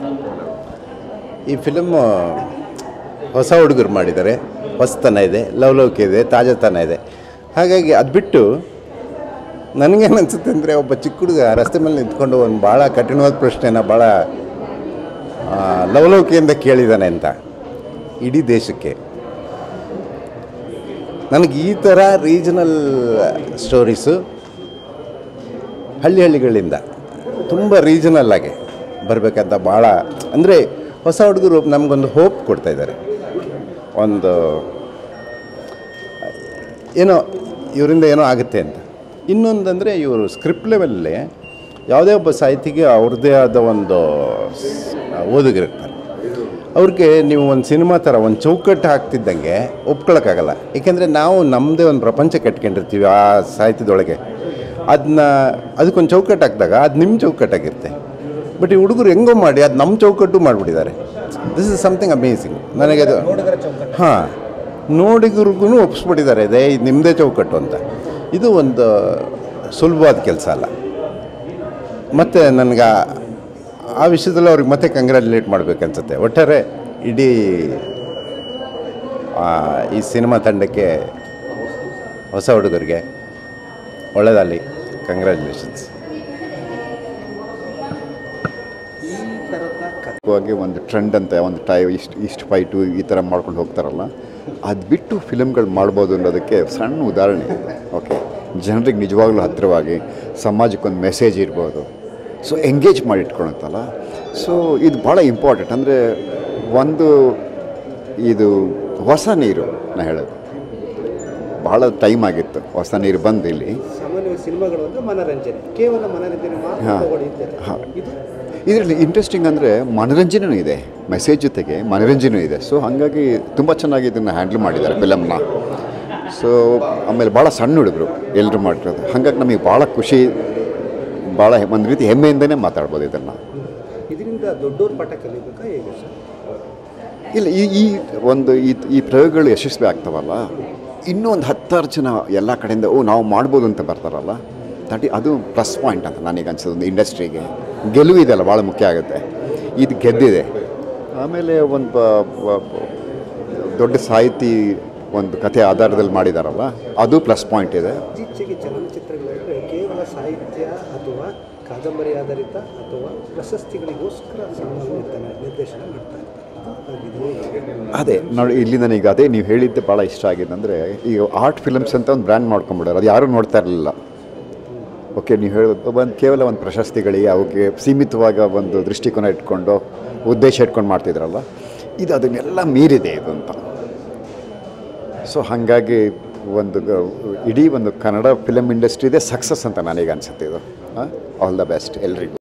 ಈ ಫಿಲಮ್ ಹೊಸ ಹುಡುಗರು ಮಾಡಿದ್ದಾರೆ ಹೊಸತನ ಇದೆ ಲವಲವಿಕೆ ಇದೆ ತಾಜಾತನ ಇದೆ ಹಾಗಾಗಿ ಅದು ಬಿಟ್ಟು ನನಗೇನು ಅನಿಸುತ್ತೆ ಅಂದರೆ ಒಬ್ಬ ಚಿಕ್ಕ ಹುಡುಗ ರಸ್ತೆ ಮೇಲೆ ನಿಂತ್ಕೊಂಡು ಒಂದು ಭಾಳ ಕಠಿಣವಾದ ಪ್ರಶ್ನೆನ ಭಾಳ ಆ, ಲವಲವಿಕೆಯಿಂದ ಕೇಳಿದ್ದಾನೆ ಅಂತ ಇಡೀ ದೇಶಕ್ಕೆ ನನಗೆ ಈ ಥರ ರೀಜನಲ್ ಸ್ಟೋರೀಸು ಹಳ್ಳಿ ಹಳ್ಳಿಗಳಿಂದ ತುಂಬ ರೀಜನಲ್ ಆಗಿ ಬರಬೇಕಂತ ಭಾಳ ಅಂದರೆ ಹೊಸ ಹುಡುಗರು ನಮಗೊಂದು ಹೋಪ್ ಕೊಡ್ತಾ ಇದ್ದಾರೆ ಒಂದು ಏನೋ ಇವರಿಂದ ಏನೋ ಆಗುತ್ತೆ ಅಂತ ಇನ್ನೊಂದಂದರೆ ಇವರು ಸ್ಕ್ರಿಪ್ಟ್ ಲೆವೆಲಲ್ಲಿ ಯಾವುದೇ ಒಬ್ಬ ಸಾಹಿತಿಗೆ ಅವ್ರದ್ದೇ ಆದ ಒಂದು ಸ್- ಓದುಗರಿರ್ತಾರೆ ಅವ್ರಿಗೆ ನೀವು ಒಂದು ಸಿನಿಮಾ ಥರ ಒಂದು ಚೌಕಟ್ಟು ಹಾಕ್ತಿದ್ದಂಗೆ ಒಪ್ಕೊಳಕ್ಕಾಗಲ್ಲ ಏಕೆಂದರೆ ನಾವು ನಮ್ಮದೇ ಒಂದು ಪ್ರಪಂಚ ಕಟ್ಕೊಂಡಿರ್ತೀವಿ ಆ ಸಾಹಿತ್ಯದೊಳಗೆ ಅದನ್ನ ಅದಕ್ಕೊಂದು ಚೌಕಟ್ಟು ಹಾಕಿದಾಗ ಅದು ನಿಮ್ಮ ಚೌಕಟ್ಟಾಗಿರುತ್ತೆ ಬಟ್ ಈ ಹುಡುಗರು ಹೆಂಗೋ ಮಾಡಿ ಅದು ನಮ್ಮ ಚೌಕಟ್ಟು ಮಾಡಿಬಿಟ್ಟಿದ್ದಾರೆ ದಿಸ್ ಇಸ್ ಸಮಥಿಂಗ್ ಅಮೇಝಿಂಗ್ ನನಗೆ ಅದು ಹಾಂ ನೋಡಿಗರಿಗೂ ಒಪ್ಪಿಸ್ಬಿಟ್ಟಿದ್ದಾರೆ ಇದೇ ಇದು ನಿಮ್ಮದೇ ಚೌಕಟ್ಟು ಅಂತ ಇದು ಒಂದು ಸುಲಭವಾದ ಕೆಲಸ ಅಲ್ಲ ಮತ್ತು ನನಗೆ ಆ- ಆ ವಿಷಯದಲ್ಲಿ ಅವ್ರಿಗೆ ಮತ್ತೆ ಕಂಗ್ರ್ಯಾಚುಲೇಟ್ ಮಾಡಬೇಕನ್ಸುತ್ತೆ ಒಟ್ಟಾರೆ ಇಡೀ ಆ, ಈ ಸಿನಿಮಾ ತಂಡಕ್ಕೆ ಹೊಸ ಹುಡುಗರಿಗೆ ಒಳ್ಳೆಯದಲ್ಲಿ ಕಂಗ್ರ್ಯಾಚುಲೇಷನ್ಸ್ ವಾಗಿ ಒಂದು ಟ್ರೆಂಡ್ ಅಂತ ಒಂದು ಟೈ ಇಷ್ಟು ಇಷ್ಟು ಫೈಟು ಈ ಥರ ಮಾಡ್ಕೊಂಡು ಹೋಗ್ತಾರಲ್ಲ ಅದು ಬಿಟ್ಟು ಫಿಲಮ್ಗಳು ಮಾಡ್ಬೋದು ಅನ್ನೋದಕ್ಕೆ ಸಣ್ಣ ಉದಾಹರಣೆ ಓಕೆ ಜನರಿಗೆ ನಿಜವಾಗ್ಲೂ ಹತ್ತಿರವಾಗಿ ಸಮಾಜಕ್ಕೊಂದು ಮೆಸೇಜ್ ಇರ್ಬೋದು ಸೊ ಎಂಗೇಜ್ ಮಾಡಿ ಇಟ್ಕೊಳುತ್ತಲ್ಲ ಸೊ ಇದು ಭಾಳ ಇಂಪಾರ್ಟೆಂಟ್ ಅಂದರೆ ಒಂದು ಇದು ಹೊಸ ನೀರು ನಾ ಹೇಳೋದು ಭಾಳ ಟೈಮ್ ಆಗಿತ್ತು ಹೊಸ ನೀರು ಬಂದು ಇಲ್ಲಿ ಸಾಮಾನ್ಯವಾಗಿ ಸಿನಿಮಾಗಳು ಅಂದರೆ ಮನರಂಜನೆ ಕೇವಲ ಮನರಂಜನೆ ಮಾತ್ರ ಹಾಂ ತಗೊಳ್ಳಿ ಅಂತಾರೆ ಹಾಂ ಇದು ಇದರಲ್ಲಿ ಇಂಟ್ರೆಸ್ಟಿಂಗ್ ಅಂದರೆ ಮನರಂಜನೆಯೂ ಇದೆ ಮೆಸೇಜ್ ಜೊತೆಗೆ ಮನರಂಜನೆ ಇದೆ ಸೊ ಹಾಗಾಗಿ ತುಂಬ ಚೆನ್ನಾಗಿ ಇದನ್ನು ಹ್ಯಾಂಡಲ್ ಮಾಡಿದ್ದಾರೆ ಫಿಲಮ್ನ ಸೊ ಆಮೇಲೆ ಭಾಳ ಸಣ್ಣ ಹುಡುಗರು ಎಲ್ಲರೂ ಮಾಡಿರೋದು ಹಾಗಾಗಿ ನಮಗೆ ಭಾಳ ಖುಷಿ ಭಾಳ ಒಂದು ರೀತಿ ಹೆಮ್ಮೆಯಿಂದನೇ ಮಾತಾಡ್ಬೋದು ಇದನ್ನು ಇದರಿಂದ ದೊಡ್ಡವ್ರ ಪಾಠ ಕಲಿಬೇಕಾ ಹೇಗೆ ಸರ್ ಇಲ್ಲ ಈ ಈ ಒಂದು ಈ ಈ ಪ್ರಯೋಗಗಳು ಯಶಸ್ವಿ ಆಗ್ತಾವಲ್ಲ ಇನ್ನೂ ಒಂದು ಹತ್ತಾರು ಜನ ಎಲ್ಲ ಕಡೆಯಿಂದ ಓ ನಾವು ಮಾಡ್ಬೋದು ಅಂತ ಬರ್ತಾರಲ್ಲ ದಟ್ ಅದು ಪ್ಲಸ್ ಪಾಯಿಂಟ್ ಅಂತ ನನಗೆ ಅನ್ಸೋದು ಒಂದು ಇಂಡಸ್ಟ್ರಿಗೆ ಗೆಲುವು ಇದೆಯಲ್ಲ ಭಾಳ ಮುಖ್ಯ ಆಗುತ್ತೆ ಇದು ಗೆದ್ದಿದೆ ಆಮೇಲೆ ಒಂದು ಬ- ಬ- ಬ- ದೊಡ್ಡ ಸಾಹಿತಿ ಒಂದು ಕಥೆ ಆಧಾರದಲ್ಲಿ ಮಾಡಿದಾರಲ್ಲ ಅದು ಪ್ಲಸ್ ಪಾಯಿಂಟ್ ಇದೆ ಇತ್ತೀಚೆಗೆ ಚಲನಚಿತ್ರಗಳಲ್ಲಿ ಕೇವಲ ಸಾಹಿತ್ಯ ಅಥವಾ ಕಾದಂಬರಿ ಆಧಾರಿತ ಅಥವಾ ಪ್ರಶಸ್ತಿಗಳಿಗೋಸ್ಕರ ಸಿನಿಮಾ ನಿರ್ಧಾರ ನಿರ್ದೇಶನ ಮಾಡ್ತಾ ಇರ್ತಾರೆ ಇದು ಆಗಿದೆ ಅದೇ ನೋಡಿ ಇಲ್ಲಿ ನನಗೆ ಅದೇ ನೀವು ಹೇಳಿದ್ದೆ ಭಾಳ ಇಷ್ಟ ಆಗಿದೆ ಅಂದರೆ ಈಗ ಆರ್ಟ್ ಫಿಲಮ್ಸ್ ಅಂತ ಒಂದು ಬ್ರ್ಯಾಂಡ್ ಮಾಡ್ಕೊಂಬಿಡೋರು ಅದು ಯಾರೂ ನೋಡ್ತಾ ಇರಲಿಲ್ಲ ಓಕೆ ನೀವು ಹೇಳೋದು ಒಂದು ಕೇವಲ ಒಂದು ಪ್ರಶಸ್ತಿಗಳಿಗೆ ಅವಕ್ಕೆ ಸೀಮಿತವಾಗ ಒಂದು ದೃಷ್ಟಿಕೋನ ಇಟ್ಕೊಂಡು ಉದ್ದೇಶ ಇಟ್ಕೊಂಡು ಮಾಡ್ತಿದ್ರಲ್ಲ ಇದು ಅದನ್ನೆಲ್ಲ ಮೀರಿದೆ ಇದು ಅಂತ ಸೊ ಹಾಗಾಗಿ ಒಂದು ಗ- ಇಡೀ ಒಂದು ಕನ್ನಡ ಫಿಲಮ್ ಇಂಡಸ್ಟ್ರಿದೇ ಸಕ್ಸಸ್ ಅಂತ ನನಗೆ ಅನಿಸುತ್ತೆ ಇದು ಆಲ್ ದ ಬೆಸ್ಟ್ ಎಲ್ರಿಗೂ